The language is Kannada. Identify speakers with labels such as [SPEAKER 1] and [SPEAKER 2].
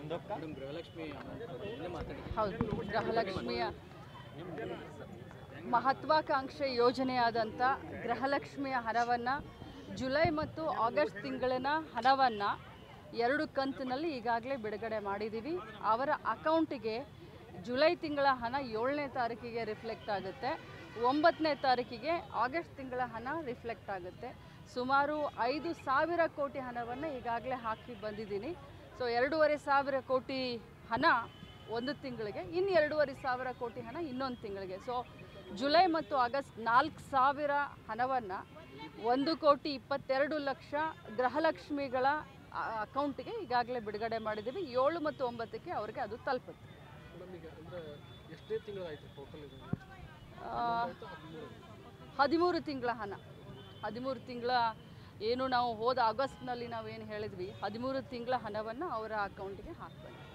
[SPEAKER 1] ಮೇಡಮ್ ಗೃಹಲಕ್ಷ್ಮಿ ಹಿಂದೆ ಮಾತಾಡಿ
[SPEAKER 2] ಹೌದು ಗೃಹಲಕ್ಷ್ಮಿಯ ಮಹತ್ವಾಕಾಂಕ್ಷೆ ಯೋಜನೆಯಾದಂಥ ಗೃಹಲಕ್ಷ್ಮಿಯ ಹಣವನ್ನು ಜುಲೈ ಮತ್ತು ಆಗಸ್ಟ್ ತಿಂಗಳಿನ ಹಣವನ್ನು ಎರಡು ಕಂತಿನಲ್ಲಿ ಈಗಾಗಲೇ ಬಿಡುಗಡೆ ಮಾಡಿದ್ದೀವಿ ಅವರ ಅಕೌಂಟಿಗೆ ಜುಲೈ ತಿಂಗಳ ಹಣ ಏಳನೇ ತಾರೀಕಿಗೆ ರಿಫ್ಲೆಕ್ಟ್ ಆಗುತ್ತೆ ಒಂಬತ್ತನೇ ತಾರೀಕಿಗೆ ಆಗಸ್ಟ್ ತಿಂಗಳ ಹಣ ರಿಫ್ಲೆಕ್ಟ್ ಆಗುತ್ತೆ ಸುಮಾರು ಐದು ಸಾವಿರ ಕೋಟಿ ಹಣವನ್ನು ಈಗಾಗಲೇ ಹಾಕಿ ಬಂದಿದ್ದೀನಿ ಸೊ ಎರಡೂವರೆ ಸಾವಿರ ಕೋಟಿ ಹಣ ಒಂದು ತಿಂಗಳಿಗೆ ಇನ್ನು ಎರಡೂವರೆ ಸಾವಿರ ಕೋಟಿ ಹಣ ಇನ್ನೊಂದು ತಿಂಗಳಿಗೆ ಸೊ ಜುಲೈ ಮತ್ತು ಆಗಸ್ಟ್ ನಾಲ್ಕು ಸಾವಿರ ಹಣವನ್ನು ಒಂದು ಕೋಟಿ ಇಪ್ಪತ್ತೆರಡು ಲಕ್ಷ ಗೃಹಲಕ್ಷ್ಮಿಗಳ ಅಕೌಂಟಿಗೆ ಈಗಾಗಲೇ ಬಿಡುಗಡೆ ಮಾಡಿದ್ದೀವಿ ಏಳು ಮತ್ತು ಒಂಬತ್ತಕ್ಕೆ ಅವರಿಗೆ ಅದು ತಲುಪುತ್ತೆ
[SPEAKER 1] ಮೇಡಮ್ ಈಗ ಅಂದ್ರೆ ಎಷ್ಟೇ ತಿಂಗಳಾಯ್ತು ಟೋಟಲ್ ಇದು
[SPEAKER 2] ಆ, ಹದಿಮೂರು ತಿಂಗಳ ಹಣ ಹದಿಮೂರು ತಿಂಗಳ ಏನು ನಾವು ಹೋದ ಆಗಸ್ಟ್ನಲ್ಲಿ ನಾವೇನು ಹೇಳಿದ್ವಿ ಹದಿಮೂರು ತಿಂಗಳ ಹಣವನ್ನು ಅವರ ಅಕೌಂಟಿಗೆ ಹಾಕ್ಬೇಕು